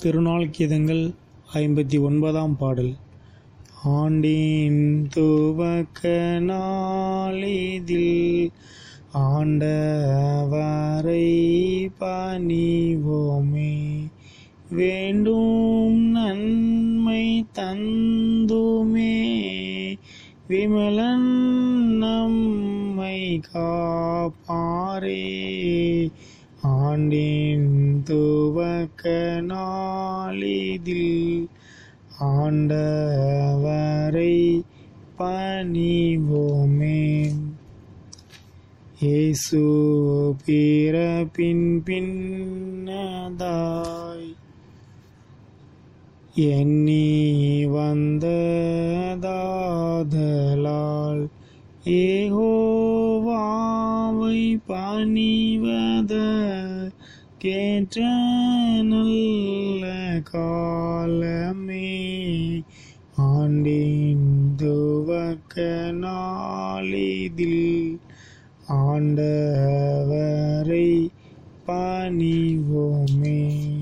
திருநாள் கீதங்கள் ஐம்பத்தி ஒன்பதாம் பாடல் ஆண்டின் துவக்க நாளிதில் ஆண்டவரை பணிவோமே வேண்டும் நன்மை தந்துமே விமலன் நம்மை காப்பாரே ஆண்டின் துவக்க நாளிதில் ஆண்டவரை பணிவோமே இயேசு பிறப்பின் பின்னதாய் எண்ணி வந்ததாதலால் ஏகோவாவை பணிவத கேற்ற நல்ல காலமே ஆண்டின் துவக்க நாளிதில் ஆண்டவரை பணிவோமே